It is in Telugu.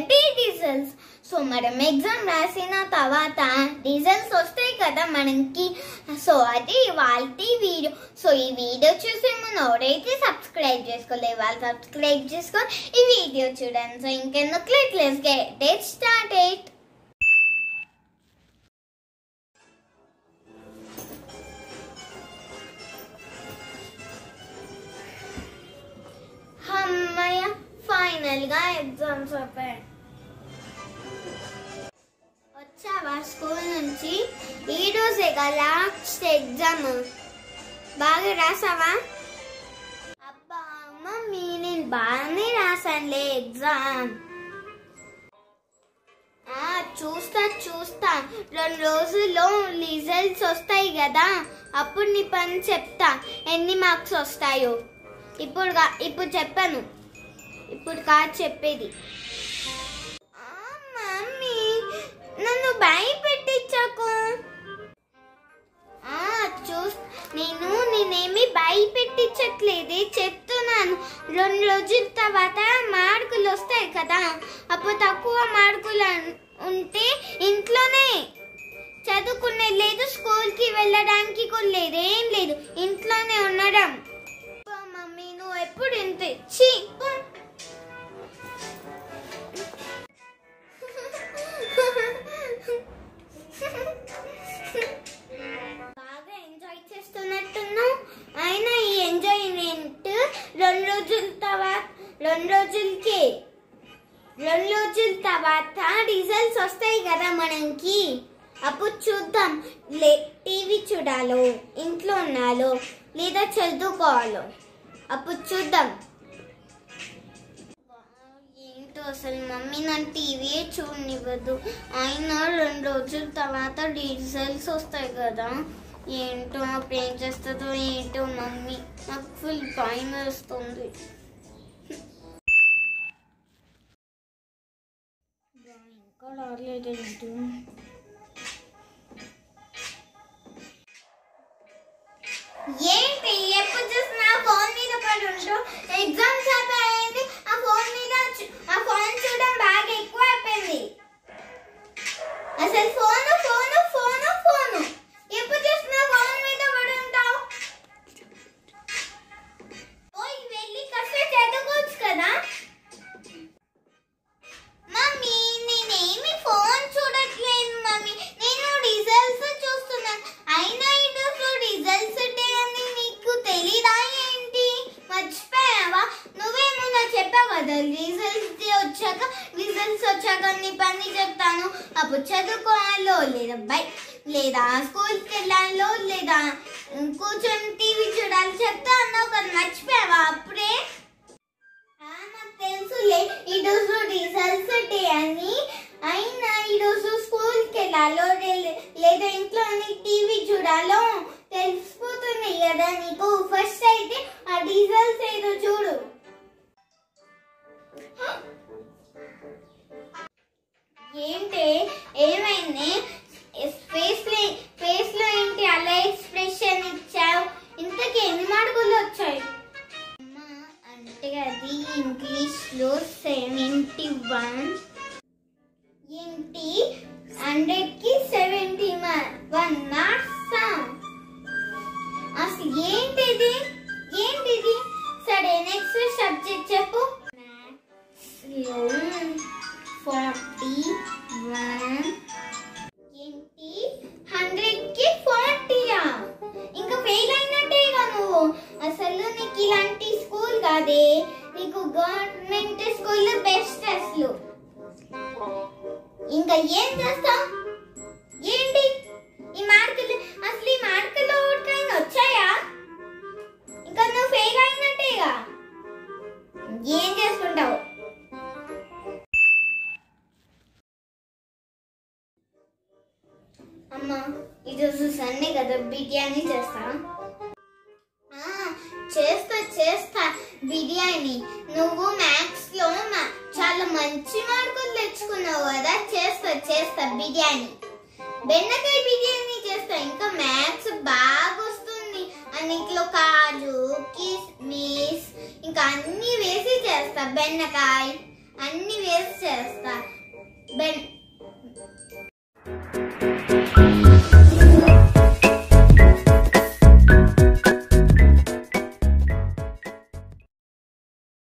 ఏంటంటే రిజల్ట్స్ సో మనం ఎగ్జామ్ రాసిన తర్వాత రిజల్ట్స్ వస్తాయి కదా మనకి సో అది వాళ్ళ వీడియో సో ఈ వీడియో చూసే ముందు ఎవరైతే సబ్స్క్రైబ్ చేసుకోలేదు వాళ్ళు సబ్స్క్రైబ్ చేసుకొని ఈ వీడియో చూడండి సో ఇంకెందుకు let let's get started అమ్మయ్య ఫైనల్ గా ఎగ్జామ్స్ అయిపోయాయి వచ్చావా స్కూల్ నుంచి ఈ రోజే లాస్ట్ ఎగ్జామ్ బాగా రాసావా అబ్బా మమ్మీ నేను బాగానే రాసానులే ఎగ్జామ్ ఆ, చూస్తా చూస్తా రెండు రోజుల్లో రిజల్ట్స్ వస్తాయి కదా అప్పుడు నీ పని చెప్తా ఎన్ని మార్క్స్ వస్తాయో ఇప్పుడు కా- ఇప్పుడు చెప్పాను ఇప్పుడు కాదు చెప్పేది ఆ, మమ్మీ నన్ను భయపెట్టించకు ఆ, చూస్ నేను నేనేమి భయపెట్టించట్లేదే చెప్తున్నాను రెండు రోజుల తర్వాత మార్కులు వస్తాయి కదా అప్పుడు తక్కువ మార్కులు అన్- ఉంటే ఇంట్లోనే చదువుకునే లేదు స్కూల్కి వెళ్ళడానికి కూడా లేదు ఏం లేదు ఇంట్లోనే ఉండడం అబ్బా, మమ్మీ నువ్వు ఎప్పుడు ఇంతే ఛీ, పో. బాగా ఎంజాయ్ చేస్తున్నట్టున్నావు అయినా ఈ ఎంజాయ్మెంట్ రెండు రోజుల తర్వాత రెండు రోజులకి రెండు రోజుల తర్వాత రిజల్ట్స్ వస్తాయి కదా మనకి అప్పుడు చూద్దాం లే టీవీ చూడాలో ఇంట్లో ఉన్నాలో లేదా చదువుకోవాలో అప్పుడు చూద్దాం ఏంటో అసలు మమ్మీ నన్ను టీవీయే చూడనివ్వదు అయినా రెండు రోజుల తర్వాత రిజల్ట్స్ వస్తాయి కదా ఏంటో అప్పుడు ఏం చేస్తుందో ఏంటో మమ్మీ నాకు ఫుల్ భయం వేస్తుంది ఇంకా రాలేదేంటి ఏంటి ఎప్పుడు చూసినా ఫోన్ మీద పడి ఉంటూ ఎగ్జామ్స్ అయిపోయింది ఆ ఫోన్ మీద చూ- ఆ ఫోన్ చూడడం బాగా ఎక్కువ అయిపోయింది అసలు ఫోన్ ఫోన్ ఫోన్ ఫోన్ ఎప్పుడు చూసినా ఫోన్ మీద పడి ఉంటావు ఓయ్ వెళ్ళి కాస్త చదువుకోవచ్చు కదా మమ్మీ నేనేమి ఫోన్ చూడట్లేదు మమ్మీ నేను రిజల్ట్స్ చూస్తున్నాను అయినా ఈరోజు రిజల్ట్స్ డే అని నీకు తెలీదా ఏంటి మర్చిపోయావా నువ్వేమన్నా చెప్పావు కదా రిజల్ట్స్ డే వచ్చాక రిజల్ట్స్ వచ్చాక నీ పని చెప్తాను అప్పుడు చదువుకోవాలో లేదా బై లేదా స్కూల్కి వెళ్ళాలో లేదా కూర్చొని టీవీ చూడాలి చెప్తా అన్నావు కదా మర్చిపోయావా అప్పుడే ఆ, నాకు తెలుసులే ఈరోజు రిజల్ట్స్ డే అని అయినా ఈరోజు స్కూల్కి వెళ్ళాలో లే- లేదా ఇంట్లో టీవీ చూడాలో తెలిసిపోతుంది కదా నీకు ఫస్ట్ అయితే ఆ రిజల్ట్స్ ఏదో చూడు ఏంటి ఏమైంది ఫేస్ లో ఫేస్ లో ఏంటి అలా ఎక్స్ప్రెషన్ ఇచ్చావు ఇంతకీ ఎన్ని మార్కులు వచ్చాయి అమ్మా, అంటే అది ఇంగ్లీష్ లో సెవెంటీ వన్ ఏంటి హండ్రెడ్ కి సెవెంటీ వన్ మార్క్స్ అసలు ఏంటిది ఏంటిది సరే నెక్స్ట్ సబ్జెక్ట్ చెప్పు లో ఫార్టీ వన్ ఏంటి హండ్రెడ్ కి ఫార్టీయా ఇంకా ఫెయిల్ అయినట్టేగా నువ్వు అసలు నీకు ఇలాంటి స్కూల్ కాదే నీకు గవర్నమెంట్ స్కూల్ బెస్ట్ అసలు ఇంకా ఏం చేస్తావు ఏంటి ఈ మార్కులు అసలు ఈ మార్కులు ఒకటికైనా వచ్చాయా ఇంకా నువ్వు ఫెయిల్ అయినట్టేగా ఏం చేసుకుంటావు అమ్మా ఈరోజు సండే కదా బిర్యానీ చేస్తా ఆ, చేస్తా చేస్తా బిర్యానీ నువ్వు మ్యాథ్స్ లో మా- చాలా మంచి మార్కులు తెచ్చుకున్నావు కదా చేస్తా చేస్తా బిర్యానీ బెండకాయ బిర్యానీ చేస్తా ఇంకా మ్యాథ్స్ బాగా వస్తుంది అన్నిట్లో కాజు కిస్మిస్ ఇంకా అన్ని వేసి చేస్తా బెండకాయ అన్ని వేస్ట్ చేస్తా బెన్